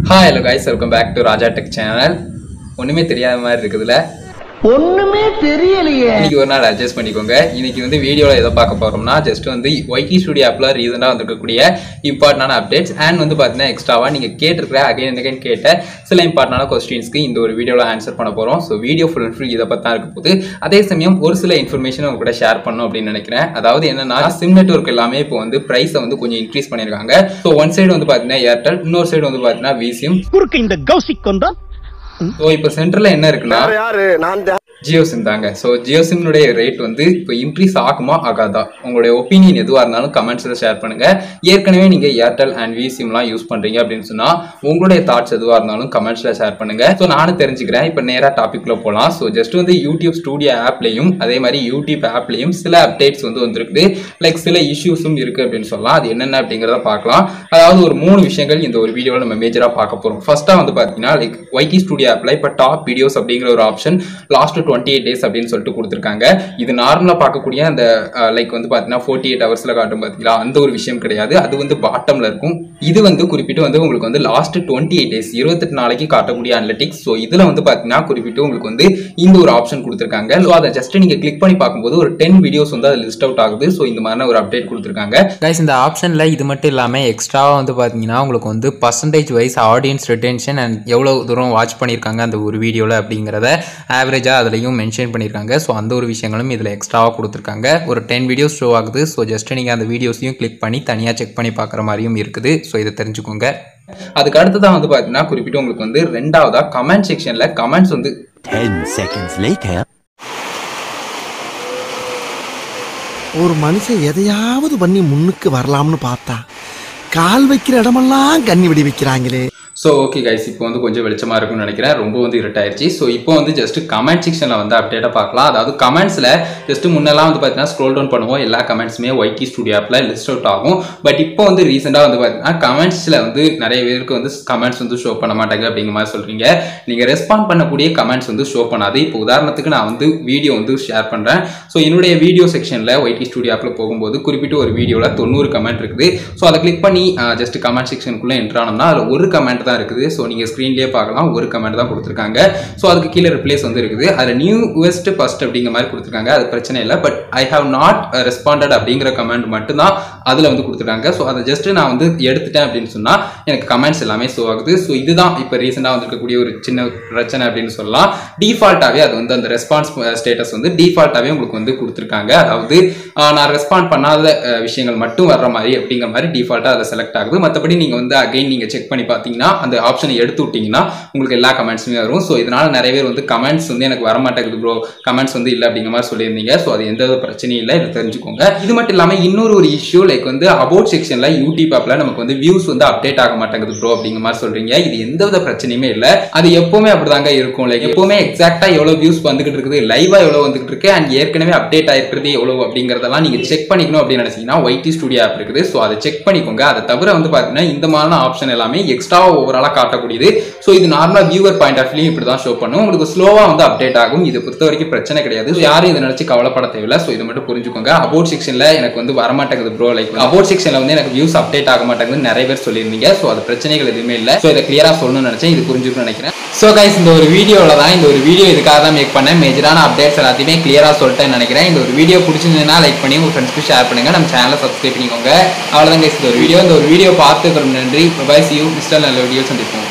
Hi hello guys welcome back to Raja tech channel ஒன்றுமே தெரியாத மாதிரி இருக்குதுல்ல ஒண்ணுமே தெரியலையே இன்னைக்கு ஒரு நாள் அட்ஜஸ்ட் பண்ணிக்கோங்க இன்னைக்கு வந்து வீடியோவில் எதை பார்க்க போகிறோம்னா ஜஸ்ட் வந்து ஒய்டி ஸ்டுடியோ ஆப்பில் ரீசெண்டாக வந்திருக்கக்கூடிய இம்பார்ட்டண்டான அப்டேட்ஸ் அண்ட் வந்து பார்த்தீங்கன்னா எக்ஸ்ட்ராவாக நீங்கள் கேட்டிருக்கிற அகைன் அண்ட் அகைன் கேட்ட சில இம்பார்ட்டண்டான கொஸ்டின்ஸ்க்கு இந்த ஒரு வீடியோவில் ஆன்சர் பண்ண போகிறோம் so video full and full இதை பற்றி தான் இருக்க போகுது அதே சமயம் ஒரு சில இன்ஃபர்மேஷன் உங்க கூட ஷேர் பண்ணணும் அப்படின்னு நினைக்கிறேன் அதாவது என்னன்னா சிம் நெட்ஒர்க் எல்லாமே இப்போ வந்து ப்ரைஸை வந்து கொஞ்சம் இன்க்ரீஸ் பண்ணியிருக்காங்க ஸோ ஒன் சைடு வந்து பார்த்தீங்கன்னா ஏர்டெல் இன்னொரு சைடு வந்து பார்த்தீங்கன்னா விசிம் குறுக்கு இந்த கௌசிக் கொண்டான் ஸோ இப்போ சென்டரில் என்ன இருக்குன்னா யாரு நான் தான் ஜியோ சிம் தாங்க ஸோ ஜியோ சிம்னுடைய ரேட் வந்து இப்போ இன்க்ரீஸ் ஆகுமா ஆகாதா உங்களுடைய ஒப்பீனியன் எதுவாக இருந்தாலும் கமெண்ட்ஸில் ஷேர் பண்ணுங்க ஏற்கனவே நீங்கள் ஏர்டெல் அண்ட் வி சிம்லாம் யூஸ் பண்ணுறீங்க அப்படின்னு சொன்னால் உங்களுடைய தாட்ஸ் எதுவாக இருந்தாலும் கமெண்ட்ஸில் ஷேர் பண்ணுங்க ஸோ நானும் தெரிஞ்சுக்கிறேன் இப்போ நேராக டாப்பிக்கில் போகலாம் ஸோ ஜஸ்ட் வந்து யூடியூப் ஸ்டூடியோ ஆப்லையும் அதே மாதிரி யூடியூப் ஆப்லையும் சில அப்டேட்ஸ் வந்து வந்திருக்குது லைக் சில இஷ்யூஸும் இருக்குது அப்படின்னு சொல்லலாம் அது என்னென்ன அப்படிங்கிறத பார்க்கலாம் அதாவது ஒரு மூணு விஷயங்கள் இந்த ஒரு வீடியோவில் நம்ம மேஜராக பார்க்க போகிறோம் ஃபர்ஸ்ட்டாக வந்து பார்த்தீங்கன்னா லைக் ஒய்டி ஸ்டுடியோ ஆப்பில் இப்போ டாப் வீடியோஸ் அப்படிங்கிற ஒரு option last twenty eight days அப்படின்னு சொல்லிட்டு கொடுத்துருக்காங்க இது நார்மலாக பார்க்கக்கூடிய அந்த லைக் வந்து பார்த்தீங்கன்னா ஃபோர்ட்டி எயிட் ஹவர்ஸில் காட்டும் பார்த்தீங்களா அந்த ஒரு விஷயம் கிடையாது அது வந்து பாட்டமில் இருக்கும் இது வந்து குறிப்பிட்டு வந்து உங்களுக்கு வந்து லாஸ்ட் டுவெண்ட்டி எயிட் டேஸ் இருபத்தெட்டு நாளைக்கு காட்டக்கூடிய அனலிட்டிக்ஸ் ஸோ இதில் வந்து பார்த்தீங்கன்னா குறிப்பிட்டு உங்களுக்கு வந்து இந்த ஒரு ஆப்ஷன் கொடுத்துருக்காங்க ஸோ அதை ஜஸ்ட் நீங்கள் கிளிக் பண்ணி பார்க்கும்போது ஒரு டென் வீடியோஸ் வந்து அது லிஸ்ட் அவுட் ஆகுது ஸோ இந்த மாதிரியான ஒரு அப்டேட் கொடுத்துருக்காங்க கைஸ் இந்த ஆப்ஷனில் இது மட்டும் இல்லாமல் எக்ஸ்ட்ராவாக வந்து பார்த்தீங்கன்னா உங்களுக்கு வந்து percentage wise audience retention and எவ்வளோ தூரம் வாட்ச் பண்ணியிருக்காங்க அந்த ஒரு வீடியோவில் அப்படிங்கிறத ஆவரேஜாக அதுலேயும் மென்ஷன் பண்ணியிருக்காங்க ஸோ அந்த ஒரு விஷயங்களும் இதில் எக்ஸ்ட்ராவாக கொடுத்துருக்காங்க ஒரு டென் வீடியோஸ் ஷோ ஆகுது ஸோ ஜஸ்ட் நீங்கள் அந்த வீடியோஸையும் கிளிக் பண்ணி தனியாக செக் பண்ணி பார்க்குற மாதிரியும் இருக்குது ஸோ இதை தெரிஞ்சுக்கோங்க அதுக்கு அடுத்ததான் வந்து பார்த்தீங்கன்னா குறிப்பிட்டு உங்களுக்கு வந்து ரெண்டாவதா கமெண்ட் செக்ஷனில் கமெண்ட்ஸ் வந்து 10 seconds later. ஒரு மனுஷன் எதையாவது பண்ணி முன்னுக்கு வரலாம்னு பார்த்தா கால் வைக்கிற இடமெல்லாம் கண்ணி வெடி வைக்கிறாங்களே ஸோ ஓகே கைஸ் இப்போ வந்து கொஞ்சம் வெளிச்சமாக இருக்கும்னு நினைக்கிறேன் ரொம்ப வந்து இருட்டாயிருச்சு ஸோ இப்போ வந்து ஜஸ்ட் கமெண்ட் செக்ஷனில் வந்து அப்டேட்டாக பார்க்கலாம் அதாவது கமெண்ட்ஸில் ஜஸ்ட் முன்னெல்லாம் வந்து பார்த்தீங்கன்னா ஸ்க்ரோல் டவுன் பண்ணுவோம் எல்லா கமெண்ட்ஸுமே ஒய்டி ஸ்டுடியோ ஆப்பில் லிஸ்ட் அவுட் ஆகும் பட் இப்போ வந்து ரீசெண்டாக வந்து பார்த்தீங்கன்னா கமெண்ட்ஸில் வந்து நிறைய பேருக்கு வந்து கமெண்ட்ஸ் வந்து ஷோ பண்ண மாட்டாங்க அப்படிங்கிற மாதிரி சொல்கிறீங்க நீங்கள் ரெஸ்பாண்ட் பண்ணக்கூடிய கமெண்ட்ஸ் வந்து ஷோ பண்ணாது இப்போ உதாரணத்துக்கு நான் வந்து வீடியோ வந்து ஷேர் பண்ணுறேன் ஸோ என்னுடைய வீடியோ செக்ஷனில் ஒய்டி ஸ்டுடியோ ஆப்பில் போகும்போது குறிப்பிட்டு ஒரு வீடியோவில் தொண்ணூறு கமெண்ட் இருக்குது ஸோ அதை கிளிக் பண்ணி ஜஸ்ட் கமெண்ட் செக்ஷனுக்குள்ளே என்ட்ரு ஆனோம்னா அதில் ஒரு கமெண்ட் தான் இருக்குது ஸோ நீங்கள் ஸ்க்ரீன்லேயே பார்க்கலாம் ஒரு கமெண்ட் தான் கொடுத்துருக்காங்க ஸோ அதுக்கு கீழே ரிப்ளேஸ் வந்து இருக்குது அதில் நியூ வெஸ்ட் ஃபர்ஸ்ட் அப்படிங்கிற மாதிரி கொடுத்துருக்காங்க அது பிரச்சனை இல்லை but I have not responded அப்படிங்கிற கமெண்ட் மட்டும்தான் அதில் வந்து கொடுத்துருக்காங்க ஸோ அதை ஜஸ்ட் நான் வந்து எடுத்துட்டேன் அப்படின்னு சொன்னால் எனக்கு கமெண்ட்ஸ் எல்லாமே ஷோ ஆகுது ஸோ இதுதான் இப்போ ரீசெண்டாக வந்திருக்கக்கூடிய ஒரு சின்ன பிரச்சனை அப்படின்னு சொல்லலாம் டிஃபால்ட்டாகவே அது வந்து அந்த ரெஸ்பான்ஸ் ஸ்டேட்டஸ் வந்து டிஃபால்ட்டாகவே உங்களுக்கு வந்து கொடுத்துருக்காங்க அதாவது ஆஹ், நான் ரெஸ்பாண்ட் பண்ணாத அஹ், விஷயங்கள் மட்டும் வர்ற மாதிரி அப்படிங்கிற மாதிரி டிஃபால்ட்டாக அதை செலக்ட் ஆகுது மற்றபடி நீங்கள் வந்து அகைன் நீங்கள் செக் பண்ணி பார்த்தீங்கன்னா அந்த ஆப்ஷனை எடுத்து விட்டீங்கன்னா உங்களுக்கு எல்லா கமெண்ட்ஸுமே வரும் ஸோ இதனால நிறைய பேர் வந்து கமெண்ட்ஸ் வந்து எனக்கு வர மாட்டேங்குது ப்ரோ கமெண்ட்ஸ் வந்து இல்லை அப்படிங்கிற மாதிரி சொல்லியிருந்தீங்க ஸோ அது எந்த ஒரு பிரச்சனையும் இல்லை இதை தெரிஞ்சுக்கோங்க இது மட்டும் இல்லாமல் இன்னொரு ஒரு இஷ்யூ லைக் வந்து அபவுட் செக்ஷனில் யூடியூப் ஆப்பில் நமக்கு வந்து வியூஸ் வந்து அப்டேட் ஆக மாட்டேங்குது ப்ரோ அப்படிங்கிற மாதிரி சொல்றீங்க இது எந்த வித பிரச்சனையுமே இல்லை அது எப்பவுமே அப்படிதாங்க இருக்கும் லைக் எப்பவுமே எக்ஸாக்டா எவ்வளவு வியூஸ் வந்துகிட்டு இருக்குது லைவா எவ்வளவு வந்துகிட்டு இருக்கு அண்ட் ஏற்கனவே அப்டேட் ஆயிருக்கிறது எவ்வளவு அப்படிங்கறதெல்லாம் நீங்க செக் பண்ணிக்கணும் அப்படின்னு நினைச்சீங்கன்னா ஒய்டி ஸ்டுடியோ ஆப் இருக்குது ஸோ அதை செக் பண்ணிக்கோங்க அதை தவிர வந்து பாத்தீங்கன்னா இந்த மாதிரியான ஆப்ஷன் எல்லாமே எக்ஸ்ட்ராவா ஓவராலா காட்டக்கூடியது ஸோ இது நார்மலா வியூவர் பாயிண்ட் ஆஃப் வியூ இப்படி தான் ஷோ பண்ணும் உங்களுக்கு ஸ்லோவா வந்து அப்டேட் ஆகும் இது பொறுத்த வரைக்கும் பிரச்சனை கிடையாது So யாரும் இதை நினைச்சு கவலைப்பட தேவையில்லை ஸோ இது மட்டும் புரிஞ்சுக்கோங்க அபவுட் செக்ஷன்ல எனக்கு வந்து வர மாட்டேங்குது ப்ரோ லைக் அபவுட் செக்ஷன்ல வந்து எனக்கு வியூஸ் அப்டேட் ஆக மாட்டேங்குதுன்னு நிறைய பேர் சொல்லியிருந்தீங்க ஸோ அது பிரச்சனைகள் எதுவுமே இல்லை ஸோ இதை கிளியரா சொல்லணும்னு நினைச்சேன் இது புரிஞ்சுக்கணும்னு நினைக்கிறேன் ஸோ கைஸ் இந்த ஒரு வீடியோவில் தான் இந்த ஒரு வீடியோ இதுக்காக தான் மேக் பண்ணேன் மேஜரான அப்டேட்ஸ் எல்லாத்தையுமே கிளியரா சொல்லிட்டேன்னு நினைக்கிறேன் இந்த ஒரு வீடியோ பிடிச்சிருந்ததுன்னா லைக் பண்ணி உங்க ஃப்ரெண்ட்ஸ்க்கு ஷேர் பண்ணுங்க நம்ம சேனலை சப்ஸ்கிரைப் பண்ணிக்கோங்க அவ்வளோதான் கைஸ் இந்த ஒரு வீடியோ இந்த ஒரு வீடியோ பார்த்து நன்றி பை சி யூ மிஸ்டர் நல்ல வீடியோ சந்திப்போம்